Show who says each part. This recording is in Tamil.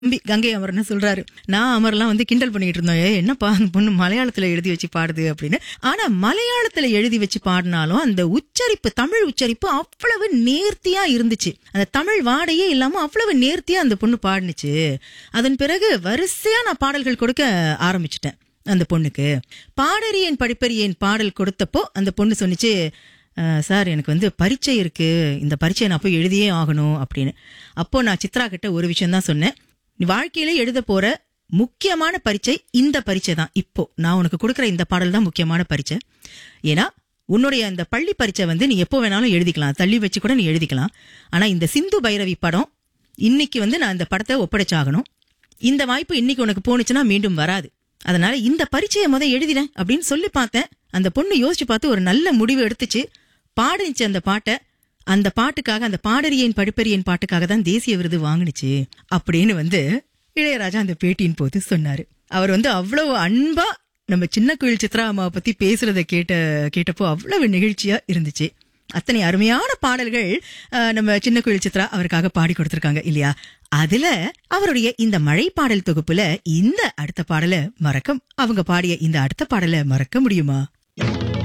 Speaker 1: தம்பி கங்கை அமர்னு சொல்றாரு நான் அமர்லாம் வந்து கிண்டல் பண்ணிட்டு இருந்தோம் "ஏய், என்னப்பா அந்த பொண்ணு மலையாளத்துல எழுதி வச்சு பாடுது அப்படின்னு ஆனா மலையாளத்துல எழுதி வச்சு பாடினாலும் அந்த உச்சரிப்பு தமிழ் உச்சரிப்பு அவ்வளவு நேர்த்தியா இருந்துச்சு அந்த தமிழ் வாடையே இல்லாம அவ்வளவு நேர்த்தியா அந்த பொண்ணு பாடுனுச்சு அதன் பிறகு வரிசையா நான் பாடல்கள் கொடுக்க ஆரம்பிச்சிட்டேன் அந்த பொண்ணுக்கு பாடறியேன் படிப்பறியேன் பாடல் கொடுத்தப்போ அந்த பொண்ணு சொன்னிச்சு "அஹ், சார் எனக்கு வந்து பரீட்சை இருக்கு இந்த பரீட்சையை நான் போய் எழுதியே ஆகணும் அப்படின்னு அப்போ நான் சித்ரா கிட்ட ஒரு விஷயம் தான் சொன்னேன் நீ வாழ்க்கையில எழுத போற முக்கியமான பரீட்சை இந்த பரீட்சை தான் இப்போ நான் உனக்கு கொடுக்குற இந்த பாடல் தான் முக்கியமான பரீட்சை ஏன்னா உன்னுடைய அந்த பள்ளி பரீட்சை வந்து நீ எப்போ வேணாலும் எழுதிக்கலாம் தள்ளி வச்சு கூட நீ எழுதிக்கலாம் ஆனா இந்த சிந்து பைரவி படம் இன்னைக்கு வந்து நான் இந்த படத்தை ஒப்படைச்சாகணும் இந்த வாய்ப்பு இன்னைக்கு உனக்கு போனுச்சுன்னா மீண்டும் வராது அதனால இந்த பரீட்சையை முத எழுதினேன் அப்படின்னு சொல்லி பார்த்தேன் அந்த பொண்ணு யோசிச்சு பார்த்து ஒரு நல்ல முடிவு எடுத்துச்சு பாடுனுச்சு அந்த பாட்டை அந்த பாட்டுக்காக அந்த பாடறியேன் படிப்பறியேன் பாட்டுக்காக தான் தேசிய விருது வாங்குனுச்சு அப்படின்னு வந்து இளையராஜா அந்த பேட்டியின் போது சொன்னாரு அவர் வந்து அவ்வளவு அன்பா நம்ம சின்ன கோயில் சித்ரா அம்மாவை பத்தி பேசுறத கேட்ட கேட்டப்போ அவ்வளவு நெகிழ்ச்சியா இருந்துச்சு அத்தனை அருமையான பாடல்கள் அஹ், நம்ம சின்ன கோயில் சித்ரா அவருக்காக பாடி கொடுத்திருக்காங்க இல்லையா அதுல அவருடைய இந்த மழை பாடல் தொகுப்புல இந்த அடுத்த பாடலை மறக்க அவங்க பாடிய இந்த அடுத்த பாடலை மறக்க முடியுமா